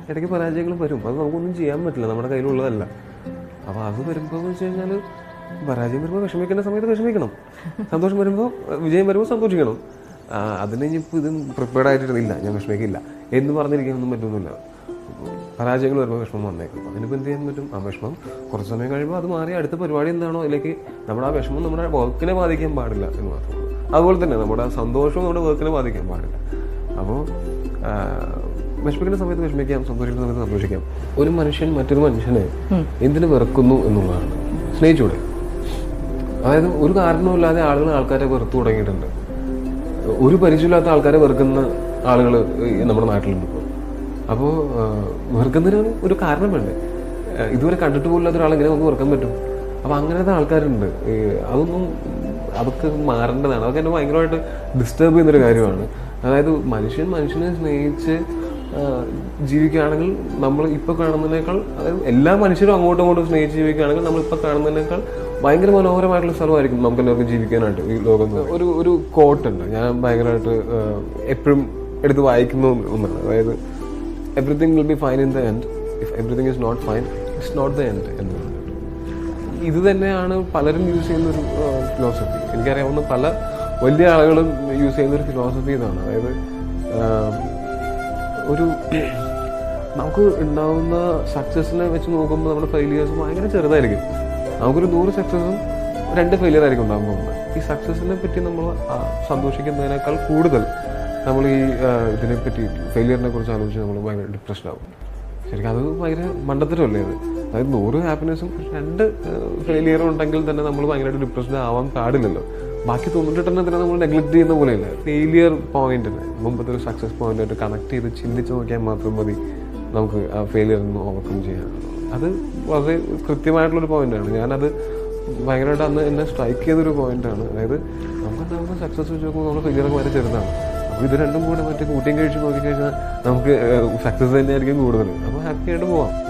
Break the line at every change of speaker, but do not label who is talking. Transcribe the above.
ഇടയ്ക്ക് പരാജയങ്ങൾ വരും അത് നമുക്കൊന്നും ചെയ്യാൻ പറ്റില്ല നമ്മുടെ കയ്യിലുള്ളതല്ല അപ്പോൾ അത് വരുമ്പോൾ എന്ന് വെച്ച് കഴിഞ്ഞാൽ പരാജയം വരുമ്പോൾ വിഷമിക്കേണ്ട സമയത്ത് വിഷമിക്കണം സന്തോഷം വരുമ്പോൾ വിജയം വരുമ്പോൾ സന്തോഷിക്കണം ആ, അതിന് ഇനിയിപ്പോൾ ഇത് പ്രിപ്പയർഡ് ആയിട്ടിരുന്നില്ല ഞാൻ വിഷമിക്കില്ല എന്ന് പറഞ്ഞിരിക്കാനൊന്നും പറ്റുന്നില്ല പരാജയങ്ങൾ വരുമ്പോൾ വിഷമം വന്നേക്കും അതിനിപ്പോൾ എന്ത് ചെയ്യാൻ പറ്റും ആ വിഷമം കുറച്ച് സമയം കഴിയുമ്പോൾ അത് മാറി അടുത്ത പരിപാടി എന്താണോ അതിലേക്ക് നമ്മുടെ ആ വിഷമം നമ്മുടെ വർക്കിനെ ബാധിക്കാൻ പാടില്ല എന്ന് മാത്രമേ ഉള്ളൂ അതുപോലെ തന്നെ നമ്മുടെ സന്തോഷവും നമ്മുടെ വർക്കിനെ ബാധിക്കാൻ പാടില്ല അപ്പോൾ വിഷമിക്കുന്ന സമയത്ത് വിഷമിക്കാം സന്തോഷിക്കുന്ന സമയത്ത് സന്തോഷിക്കാം ഒരു മനുഷ്യൻ മറ്റൊരു മനുഷ്യനെ എന്തിനു വെറുക്കുന്നു എന്നുള്ളതാണ് സ്നേഹിച്ചൂടെ അതായത് ഒരു കാരണവുമില്ലാതെ ആളുകൾ ആൾക്കാരെ വെറുത്തു തുടങ്ങിയിട്ടുണ്ട് ഒരു പരിചയമില്ലാത്ത ആൾക്കാരെ വെറുക്കുന്ന ആളുകൾ നമ്മുടെ നാട്ടിലുണ്ട് ഇപ്പോൾ അപ്പോൾ വെറുക്കുന്നതിന് ഒരു കാരണം വേണ്ടേ ആ, ഇതുവരെ കണ്ടിട്ട് പോലില്ലാത്ത ഒരാളെ എങ്ങനെ നമുക്ക് വെറുക്കാൻ പറ്റും അപ്പോൾ അങ്ങനത്തെ ആൾക്കാരുണ്ട് ഈ അതൊന്നും അതൊക്കെ മാറേണ്ടതാണ് അതൊക്കെ എന്നെ ഭയങ്കരമായിട്ട് ഡിസ്റ്റർബ് ചെയ്യുന്നൊരു കാര്യമാണ് അതായത് മനുഷ്യൻ മനുഷ്യനെ സ്നേഹിച്ച് ആ, ജീവിക്കുകയാണെങ്കിൽ നമ്മൾ ഇപ്പോൾ കാണുന്നതിനേക്കാൾ അതായത് എല്ലാ മനുഷ്യരും അങ്ങോട്ടും ഇങ്ങോട്ടും സ്നേഹിച്ച് ജീവിക്കുകയാണെങ്കിൽ നമ്മൾ ഇപ്പോൾ കാണുന്നതിനേക്കാൾ ഭയങ്കര മനോഹരമായിട്ടുള്ള സ്ഥലമായിരിക്കും നമുക്ക് എല്ലാവർക്കും ജീവിക്കാനായിട്ട് ഈ ലോകം എന്ന് പറയുന്നത്. ഒരു ഒരു കോട്ടുണ്ട് ഞാൻ ഭയങ്കരമായിട്ട് എപ്പോഴും എടുത്ത് വായിക്കുന്ന ഒന്നാണ് അതായത് everything will be fine in the end if everything is not fine it's not the end എന്ന് പറയുന്നത് ഇത് തന്നെയാണ് പലരും യൂസ് ചെയ്യുന്ന ഒരു ഫിലോസഫി എനിക്കറിയാവുന്ന പല വലിയ ആളുകളും യൂസ് ചെയ്യുന്ന ഒരു ഫിലോസഫി ഇതാണ് അതായത് ആ, ഒരു നമുക്ക് ഉണ്ടാവുന്ന സക്സസിനെ വെച്ച് നോക്കുമ്പോൾ നമ്മുടെ ഫെയിലിയേഴ്സ് ഭയങ്കര ചെറുതായിരിക്കും നമുക്കൊരു നൂറ് സക്സസും രണ്ട് ഫെയിലിയർ ആയിരിക്കും ഉണ്ടാകാൻ പോകുന്നത് ഈ സക്സസിനെ പറ്റി നമ്മൾ ആ, സന്തോഷിക്കുന്നതിനേക്കാൾ കൂടുതൽ നമ്മൾ ഈ ആ, ഇതിനെപ്പറ്റി ഫെയിലിയറിനെ കുറിച്ച് ആലോചിച്ച് നമ്മൾ ഭയങ്കര ഡിപ്രഷൻ ആവും ശരിക്കും അത് ഭയങ്കര മണ്ടത്തരമല്ലേ അത് അതായത് നൂറ് ഹാപ്പിനെസ്സും രണ്ട് ഫെയിലിയറും ഉണ്ടെങ്കിൽ തന്നെ നമ്മൾ ഭയങ്കരമായിട്ട് ഡിപ്രഷൻ ആവാൻ പാടില്ലല്ലോ ബാക്കി തൊണ്ണൂറ്റെട്ടെണ്ണത്തിനെ നമ്മൾ നെഗ്ലക്ട് ചെയ്യുന്ന പോലെയല്ല ഫെയിലിയർ പോയിന്റിനെ മുമ്പത്തെ ഒരു സക്സസ് പോയിന്റായിട്ട് കണക്ട് ചെയ്ത് ചിന്തിച്ച് നോക്കിയാൽ മാത്രം മതി നമുക്ക് ആ ഫെയിലിയറിന് ഓവർകം ചെയ്യാൻ അത് വളരെ കൃത്യമായിട്ടുള്ളൊരു പോയിന്റാണ് ഞാനത് ഭയങ്കരമായിട്ട് അന്ന് എന്നെ സ്ട്രൈക്ക് ചെയ്തൊരു പോയിന്റാണ് അതായത് നമുക്ക് ഉണ്ടാകുന്ന സക്സസ് വെച്ച് നോക്കുമ്പോൾ നമ്മുടെ ഫെയിലിയർ വളരെ ചെറുതാണ് അപ്പോൾ ഇത് രണ്ടും കൂടെ മറ്റേ കൂട്ടിയും കഴിച്ച് നോക്കിക്കഴിഞ്ഞാൽ നമുക്ക് സക്സസ് തന്നെയായിരിക്കും കൂടുതൽ അപ്പോൾ ഹാപ്പി ആയിട്ട് പോവാം